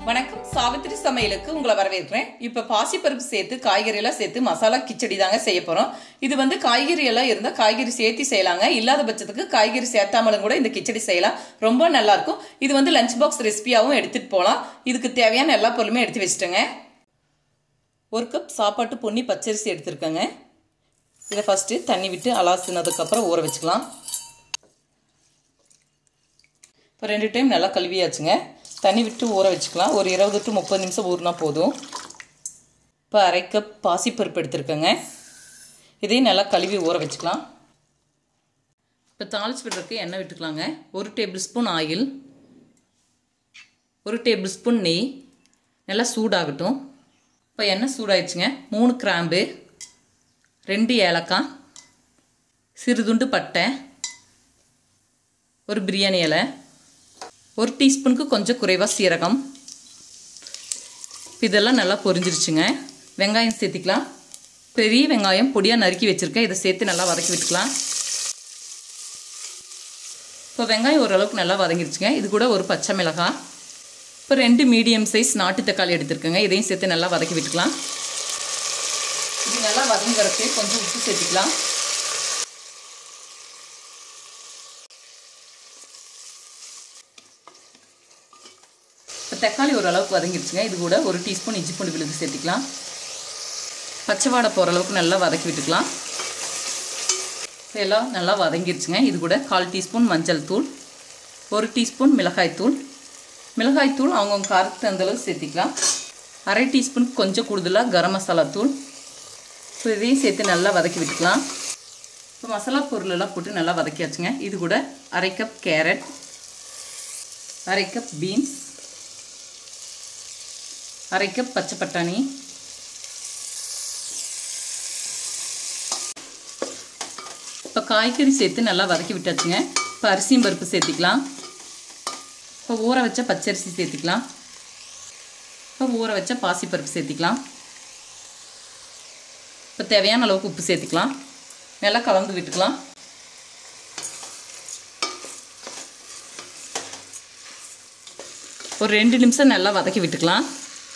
வணக்கம் சாவித்திரி சமையலுக்கு உங்களை வரவேற்கிறேன் இப்போ பாசிப்பருப்பு சேர்த்து காய்கறி எல்லாம் சேர்த்து மசாலா கிச்சடி தாங்க செய்ய போகிறோம் இது வந்து காய்கறி எல்லாம் இருந்தால் காய்கறி சேர்த்து செய்யலாங்க இல்லாத பட்சத்துக்கு காய்கறி சேர்த்தாமலும் கூட இந்த கிச்சடி செய்யலாம் ரொம்ப நல்லா இருக்கும் இது வந்து லஞ்ச் பாக்ஸ் ரெசிபியாகவும் எடுத்துகிட்டு போகலாம் இதுக்கு தேவையான எல்லா பொருளுமே எடுத்து வச்சுட்டேங்க ஒரு கப் சாப்பாட்டு பொன்னி பச்சரிசி எடுத்திருக்கேங்க இதை ஃபஸ்ட்டு தண்ணி விட்டு அலாசினதுக்கப்புறம் ஊற வச்சுக்கலாம் இப்போ ரெண்டு டைம் நல்லா கழுவியாச்சுங்க தண்ணி விட்டு ஊற வச்சுக்கலாம் ஒரு இருபது டு முப்பது நிமிஷம் ஊறினா போதும் இப்போ அரை கப் பாசிப்பருப்பு எடுத்துருக்கேங்க இதையும் நல்லா கழுவி ஊற வச்சுக்கலாம் இப்போ தாளிச்சு விடுறதுக்கு எண்ணெய் விட்டுக்கலாங்க ஒரு டேபிள் ஸ்பூன் ஆயில் ஒரு டேபிள் ஸ்பூன் நெய் நல்லா சூடாகட்டும் இப்போ எண்ணெய் சூடாயிடுச்சுங்க மூணு கிராம்பு ரெண்டு ஏலக்காய் சிறுதுண்டு பட்டை ஒரு பிரியாணி இலை ஒரு டீஸ்பூனுக்கு கொஞ்சம் குறைவாக சீரகம் இதெல்லாம் நல்லா பொரிஞ்சிருச்சுங்க வெங்காயம் சேர்த்திக்கலாம் பெரிய வெங்காயம் பொடியாக நறுக்கி வச்சுருக்கேன் இதை சேர்த்து நல்லா வதக்கி விட்டுக்கலாம் இப்போ வெங்காயம் ஓரளவுக்கு நல்லா வதங்கிருச்சுங்க இது கூட ஒரு பச்சை மிளகாய் இப்போ ரெண்டு மீடியம் சைஸ் நாட்டு தக்காளி எடுத்துருக்கேங்க இதையும் சேர்த்து நல்லா வதக்கி விட்டுக்கலாம் இது நல்லா வதங்குறதுக்கு கொஞ்சம் உப்பு சேர்த்துக்கலாம் இப்போ தக்காளி ஓரளவுக்கு வதங்கிடுச்சுங்க இது கூட ஒரு டீஸ்பூன் இஞ்சி பூண்டு விழுது சேர்த்துக்கலாம் பச்சை வாடை போகிற அளவுக்கு நல்லா வதக்கி விட்டுக்கலாம் எல்லாம் நல்லா வதங்கிடுச்சுங்க இது கூட கால் டீஸ்பூன் மஞ்சள் தூள் ஒரு டீஸ்பூன் மிளகாய் தூள் மிளகாய் தூள் அவங்கவுங்க காரத்துக்கு தந்தளவு சேர்த்திக்கலாம் அரை டீஸ்பூன் கொஞ்சம் கூடுதலாக கரம் மசாலா தூள் இப்போ இதையும் சேர்த்து நல்லா வதக்கி விட்டுக்கலாம் இப்போ மசாலா பொருளெல்லாம் போட்டு நல்லா வதக்கியாச்சுங்க இது கூட அரை கப் கேரட் அரை கப் பீன்ஸ் அரை கப் பச்சை பட்டாணி இப்போ காய்கறி சேர்த்து நல்லா வதக்கி விட்டாச்சுங்க இப்போ அரிசியும் பருப்பு சேர்த்திக்கலாம் இப்போ ஊற வச்ச பச்சரிசி சேர்த்திக்கலாம் இப்போ ஊற வச்ச பாசிப்பருப்பு சேர்த்திக்கலாம் இப்போ தேவையான அளவுக்கு உப்பு சேர்த்திக்கலாம் நல்லா கலந்து விட்டுக்கலாம் ஒரு ரெண்டு நிமிஷம் நல்லா வதக்கி விட்டுக்கலாம்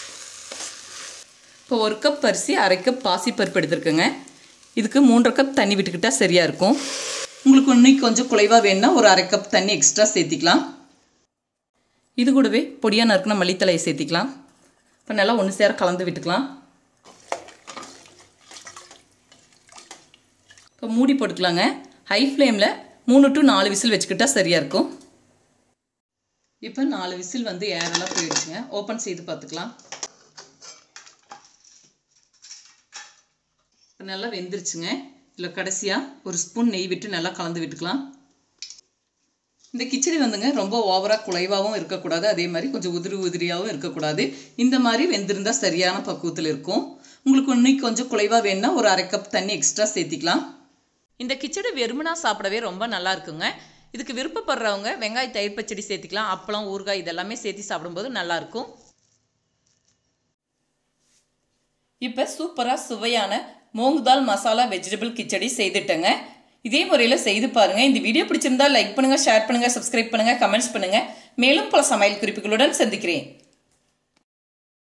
இப்போ ஒரு கப் அரிசி அரை கப் பாசிப்பருப்பு எடுத்துருக்கேங்க இதுக்கு மூன்றரை கப் தண்ணி விட்டுக்கிட்டால் சரியாக இருக்கும் உங்களுக்கு இன்னைக்கு கொஞ்சம் குறைவாக வேணுன்னா ஒரு அரை கப் தண்ணி எக்ஸ்ட்ரா சேர்த்திக்கலாம் இது கூடவே பொடியாக நறுக்கின மல்லித்தலையை சேர்த்திக்கலாம் இப்போ நல்லா ஒன்று சேர கலந்து விட்டுக்கலாம் இப்போ மூடி போட்டுக்கலாங்க ஹை ஃப்ளேமில் மூணு டு நாலு விசில் வச்சுக்கிட்டால் சரியாக இருக்கும் இப்போ நாலு விசில் வந்து ஏரெல்லாம் போயிடுச்சுங்க ஓப்பன் செய்து பார்த்துக்கலாம் நல்லா வெந்துருச்சுங்க இதில் கடைசியாக ஒரு ஸ்பூன் நெய் விட்டு நல்லா கலந்து விட்டுக்கலாம் இந்த கிச்சடி வந்துங்க ரொம்ப ஓவராக குலைவாகவும் இருக்கக்கூடாது அதே மாதிரி கொஞ்சம் உதிரி உதிரியாகவும் இருக்கக்கூடாது இந்த மாதிரி வெந்திருந்தால் சரியான பக்குவத்தில் இருக்கும் உங்களுக்கு இன்னைக்கு கொஞ்சம் குலைவாக வேணுன்னா ஒரு அரை கப் தண்ணி எக்ஸ்ட்ரா சேர்த்திக்கலாம் இந்த கிச்சடி வெறுமனா சாப்பிடவே ரொம்ப நல்லா இருக்குங்க இதுக்கு விருப்பப்படுறவங்க வெங்காய தயிர் பச்சடி சேர்த்துக்கலாம் அப்பளம் ஊறுகாய் இதெல்லாமே சேர்த்து சாப்பிடும்போது நல்லாயிருக்கும் இப்போ சூப்பராக சுவையான மூங்கு தால் மசாலா வெஜிடபிள் கிச்சடி செய்துட்டேங்க இதே முறையில் செய்து பாருங்கள் இந்த வீடியோ பிடிச்சிருந்தா லைக் பண்ணுங்கள் ஷேர் பண்ணுங்கள் சப்ஸ்கிரைப் பண்ணுங்கள் கமெண்ட்ஸ் பண்ணுங்கள் மேலும் பல சமையல் குறிப்புகளுடன் சந்திக்கிறேன்